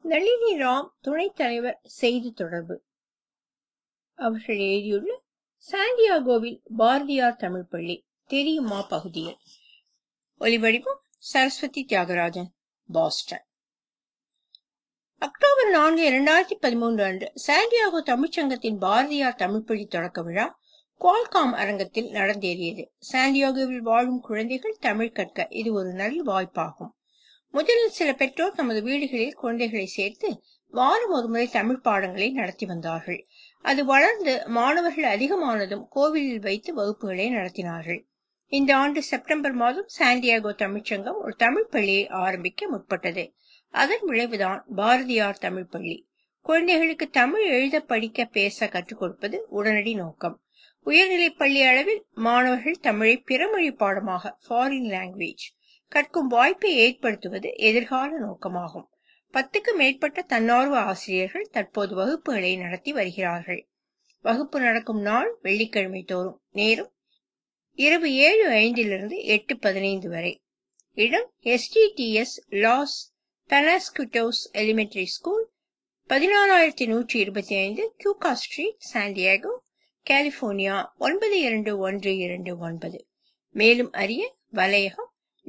நளினி ராம் துணைத் தலைவர் செய்தி தொடர்பு அவர்கள் எழுதியுள்ள சாண்டியாகோவில் பாரதியார் தமிழ் பள்ளி தெரியுமா பகுதியில் ஒலிவடிவம் சரஸ்வதி தியாகராஜன் பாஸ்டன் அக்டோபர் நான்கு இரண்டாயிரத்தி பதிமூன்று அன்று சாண்டியாகோ தமிழ்ச்சங்கத்தின் பாரதியார் தமிழ் பள்ளி தொடக்க விழா குவால்காம் அரங்கத்தில் நடந்தேறியது சாண்டியாகோவில் வாழும் குழந்தைகள் தமிழ் கற்க இது ஒரு நல்ல வாய்ப்பாகும் முதலில் சில பெற்றோர் தமது வீடுகளில் குழந்தைகளை சேர்த்து வாரம் ஒரு முறை தமிழ் பாடங்களை நடத்தி வந்தார்கள் அது வளர்ந்து மாணவர்கள் அதிகமானதும் கோவிலில் வைத்து வகுப்புகளை நடத்தினார்கள் இந்த ஆண்டு செப்டம்பர் மாதம் சாண்டியாகோ தமிழ்ச்சங்கம் ஒரு தமிழ் பள்ளியை ஆரம்பிக்க முற்பட்டது அதன் விளைவுதான் பாரதியார் தமிழ் பள்ளி குழந்தைகளுக்கு தமிழ் எழுத படிக்க பேச கற்றுக் கொடுப்பது உடனடி நோக்கம் உயர்நிலை பள்ளி அளவில் மாணவர்கள் தமிழை பிறமொழி பாடமாக ஃபாரின் லாங்குவேஜ் கற்கும் வாய்ப்பை ஏற்படுத்துவது எதிர்கால நோக்கமாகும் பத்துக்கு மேற்பட்ட தன்னார்வ ஆசிரியர்கள் தற்போது வகுப்புகளை நடத்தி வருகிறார்கள் வகுப்பு நடக்கும் நாள் வெள்ளிக்கிழமை தோறும் நேரம் இரவு ஏழு ஐந்திலிருந்து எட்டு பதினைந்து வரை இடம் எஸ்டிடிஎஸ் லாஸ் பெனாஸ்குட்டோஸ் எலிமெண்டரி ஸ்கூல் பதினாறாயிரத்தி நூற்றி இருபத்தி ஐந்து கியூகா ஸ்ட்ரீட் சாண்டியாகோ கலிபோர்னியா ஒன்பது இரண்டு ஒன்று இரண்டு ஒன்பது மேலும் அறிய வலையகம்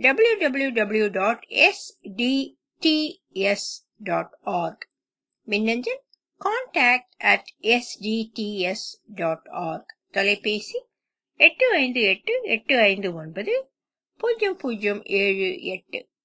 www.sdts.org மின்னஞ்சல் contact at sdts.org தொலைபேசி எட்டு ஐந்து எட்டு எட்டு ஐந்து ஒன்பது பூஜ்ஜியம் பூஜ்ஜியம் ஏழு எட்டு